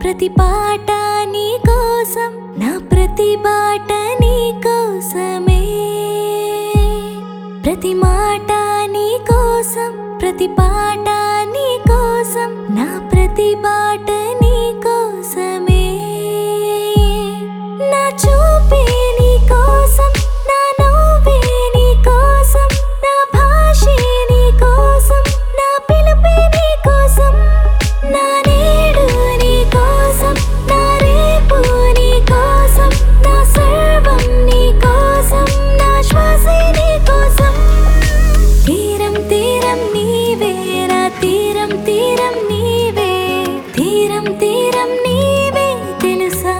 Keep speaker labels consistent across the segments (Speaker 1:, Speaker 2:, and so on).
Speaker 1: ప్రతి పాట నీ కోసం నా ప్రతి బాట నీ కోసమే ప్రతి మాట నీ కోసం ప్రతి పాట నీ కోసం నా ప్రతి బాట నీ కోసమే నా చూపే నీ కోసం నా నవ్వే నీ కోసం నా భాషే నీ కోసం నా పిలుపే నీ కోసం నా నేడు నీ కోసం నా రేపు నీ కోసం నా సర్వం నీ కోసం నా శ్వాసే నీ కోసం తీరం తీరం నీవే నా తీరం తీరం నీవే తీరం తీరం నీవే తెలుసా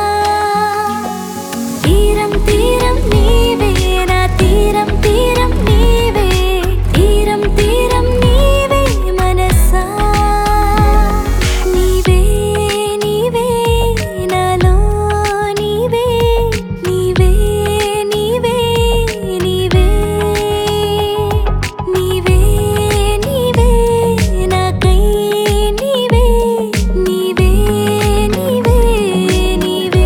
Speaker 1: తీరం తీరం నీవే నా తీరం తీరం నీవే తీరం తీరం నీవే మనసా నీవే నీవే నాలో నీవే నీవే నీవే నీవే నీవే నీవే నాకై నీవే నీవే నీవే నీవే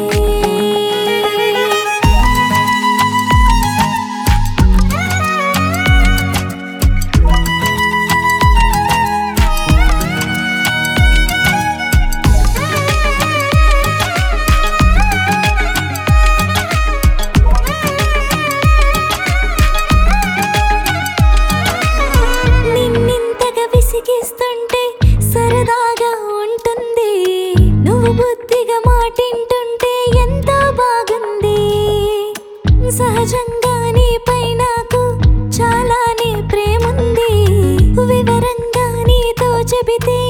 Speaker 1: నిన్నింతగా విసిగిస్తుంటే సరదాగా ఉంటుంది నువ్వు బుద్ధిగా మాటింటుంటే ఎంతో బాగుంది సహజంగా నీపై నాకు చాలానే ప్రేముంది వివరంగా నీతో చెబితే